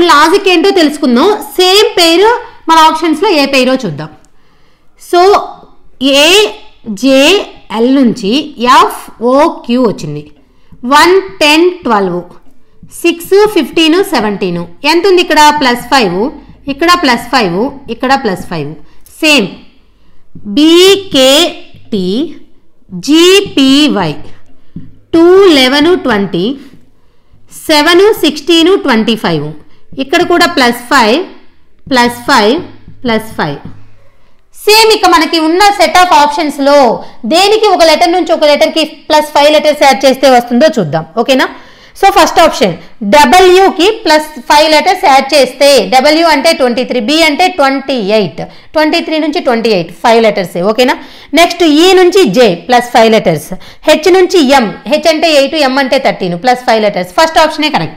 ఇప్పుడు లాజిక్ ఏంటో తెలుసుకుందాం సేమ్ పేరు మన ఆప్షన్స్లో ఏ పేరో చూద్దాం సో ఏ జే ఎల్ నుంచి ఎఫ్ ఓ క్యూ వచ్చింది one ten twelve six fifteen seventeen ఎంత ఉంది ఇక్కడ ప్లస్ ఫైవ్ ఇక్కడ ప్లస్ ఫైవ్ ఇక్కడ plus five same BKT GPY two eleven twenty seven sixteen twenty five ఇక్కడ కూడా plus five plus five plus five same ఇక మనకి ఉన్న సెట్ ఆఫ్ ఆప్షన్స్లో దేనికి ఒక లెటర్ నుంచి ఒక లెటర్కి ప్లస్ ఫైవ్ లెటర్స్ యాడ్ చేస్తే వస్తుందో చూద్దాం ఓకేనా సో ఫస్ట్ ఆప్షన్ డబ్ల్యూకి ప్లస్ ఫైవ్ లెటర్స్ యాడ్ చేస్తే డబ్ల్యూ అంటే ట్వంటీ త్రీ బి అంటే ట్వంటీ ఎయిట్ ట్వంటీ త్రీ నుంచి ట్వంటీ ఎయిట్ ఫైవ్ లెటర్స్ ఓకేనా నెక్స్ట్ ఈ నుంచి J plus five letters H నుంచి ఎం హెచ్ అంటే ఎయిట్ ఎం అంటే thirteen plus five letters first ఆప్షనే కరెక్ట్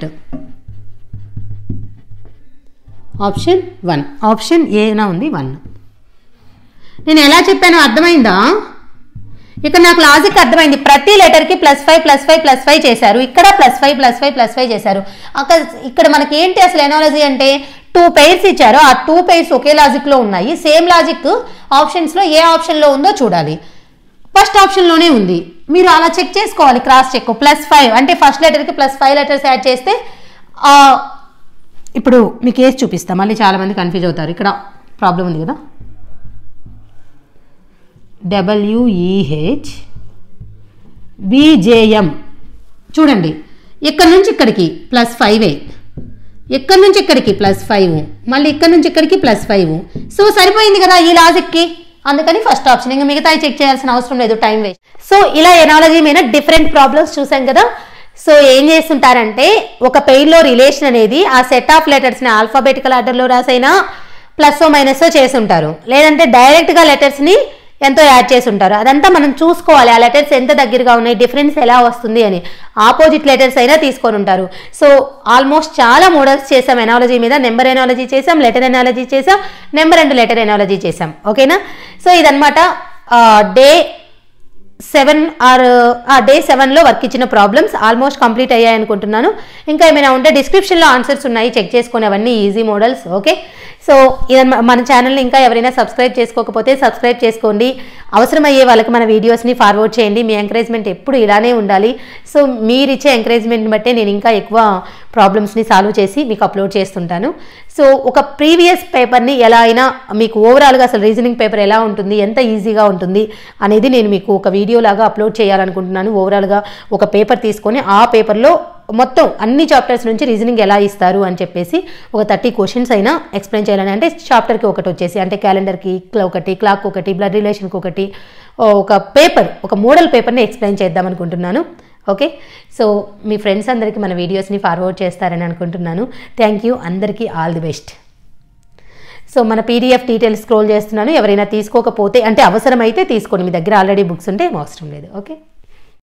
ఆప్షన్ వన్ ఆప్షన్ ఏనా ఉంది వన్ నేను ఎలా చెప్పానో అర్థమైందా ఇక్కడ నాకు లాజిక్ అర్థమైంది ప్రతి లెటర్కి plus five plus five plus five చేశారు ఇక్కడ plus five plus five plus five చేశారు అక్కడ ఇక్కడ మనకి ఏంటి అసలు ఎనాలజీ అంటే టూ పెయిర్స్ ఇచ్చారు ఆ టూ పెయిర్స్ ఒకే లాజిక్లో ఉన్నాయి సేమ్ లాజిక్ ఆప్షన్స్లో ఏ ఆప్షన్లో ఉందో చూడాలి ఫస్ట్ ఆప్షన్లోనే ఉంది మీరు అలా చెక్ చేసుకోవాలి క్రాస్ చెక్ ప్లస్ ఫైవ్ అంటే ఫస్ట్ లెటర్కి ప్లస్ ఫైవ్ లెటర్స్ యాడ్ చేస్తే ఆ, ఇప్పుడు మీకు ఏసి చూపిస్తా మళ్ళీ చాలామంది కన్ఫ్యూజ్ అవుతారు ఇక్కడ ప్రాబ్లం ఉంది కదా డబ్ల్యూఈహెచ్ బీజేఎం చూడండి ఇక్కడ నుంచి ఇక్కడికి ప్లస్ ఫైవే ఇక్కడ నుంచి ఇక్కడికి ప్లస్ ఫైవ్ మళ్ళీ ఇక్కడ నుంచి ఇక్కడికి ప్లస్ ఫైవ్ సో సరిపోయింది కదా ఈ లాజిక్కి అందుకని ఫస్ట్ ఆప్షన్ ఇంకా మిగతా చెక్ చేయాల్సిన అవసరం లేదు టైం వేస్ట్ సో ఇలా ఎనాలజీ మీద డిఫరెంట్ ప్రాబ్లమ్స్ చూసాం కదా సో ఏం చేస్తుంటారంటే ఒక పెయిర్లో రిలేషన్ అనేది ఆ సెట్ ఆఫ్ లెటర్స్ని ఆల్ఫాబెటికల్ ఆర్డర్లో రాసైనా ప్లస్ మైనస్ చేసి ఉంటారు లేదంటే డైరెక్ట్గా లెటర్స్ని ఎంతో యాడ్ చేసి ఉంటారు అదంతా మనం చూసుకోవాలి ఆ లెటర్స్ ఎంత దగ్గరగా ఉన్నాయి డిఫరెన్స్ ఎలా వస్తుంది అని ఆపోజిట్ లెటర్స్ అయినా తీసుకొని ఉంటారు సో ఆల్మోస్ట్ చాలా మోడల్స్ చేసాం ఎనాలజీ మీద నెంబర్ ఎనాలజీ చేసాం లెటర్ ఎనాలజీ చేసాం నెంబర్ అండ్ లెటర్ ఎనాలజీ చేసాం ఓకేనా సో ఇదనమాట డే సెవెన్ ఆర్ డే సెవెన్లో వర్క్ ఇచ్చిన ప్రాబ్లమ్స్ ఆల్మోస్ట్ కంప్లీట్ అయ్యాయి అనుకుంటున్నాను ఇంకా ఏమైనా ఉంటే డిస్క్రిప్షన్లో ఆన్సర్స్ ఉన్నాయి చెక్ చేసుకుని అవన్నీ ఈజీ మోడల్స్ ఓకే సో ఇదన్న మన ఛానల్ని ఇంకా ఎవరైనా సబ్స్క్రైబ్ చేసుకోకపోతే సబ్స్క్రైబ్ చేసుకోండి అవసరమయ్యే వాళ్ళకి మన వీడియోస్ని ఫార్వర్డ్ చేయండి మీ ఎంకరేజ్మెంట్ ఎప్పుడు ఇలానే ఉండాలి సో మీరు ఇచ్చే ఎంకరేజ్మెంట్ని బట్టే నేను ఇంకా ఎక్కువ ప్రాబ్లమ్స్ని సాల్వ్ చేసి మీకు అప్లోడ్ చేస్తుంటాను సో ఒక ప్రీవియస్ పేపర్ని ఎలా అయినా మీకు ఓవరాల్గా అసలు రీజనింగ్ పేపర్ ఎలా ఉంటుంది ఎంత ఈజీగా ఉంటుంది అనేది నేను మీకు ఒక వీడియో లాగా అప్లోడ్ చేయాలనుకుంటున్నాను ఓవరాల్గా ఒక పేపర్ తీసుకొని ఆ పేపర్లో మొత్తం అన్ని చాప్టర్స్ నుంచి రీజనింగ్ ఎలా ఇస్తారు అని చెప్పేసి ఒక థర్టీ క్వశ్చన్స్ అయినా ఎక్స్ప్లెయిన్ చేయాలని అంటే చాప్టర్కి ఒకటి వచ్చేసి అంటే క్యాలెండర్కి ఒకటి క్లాక్ ఒకటి బ్లడ్ రిలేషన్కి ఒకటి ఒక పేపర్ ఒక మోడల్ పేపర్ని ఎక్స్ప్లెయిన్ చేద్దాం అనుకుంటున్నాను ఓకే సో మీ ఫ్రెండ్స్ అందరికీ మన వీడియోస్ని ఫార్వర్డ్ చేస్తారని అనుకుంటున్నాను థ్యాంక్ యూ అందరికీ ఆల్ ది బెస్ట్ సో మన పీడిఎఫ్ డీటెయిల్స్ స్క్రోల్ చేస్తున్నాను ఎవరైనా తీసుకోకపోతే అంటే అవసరమైతే తీసుకోండి మీ దగ్గర ఆల్రెడీ బుక్స్ ఉంటే ఏం అవసరం లేదు ఓకే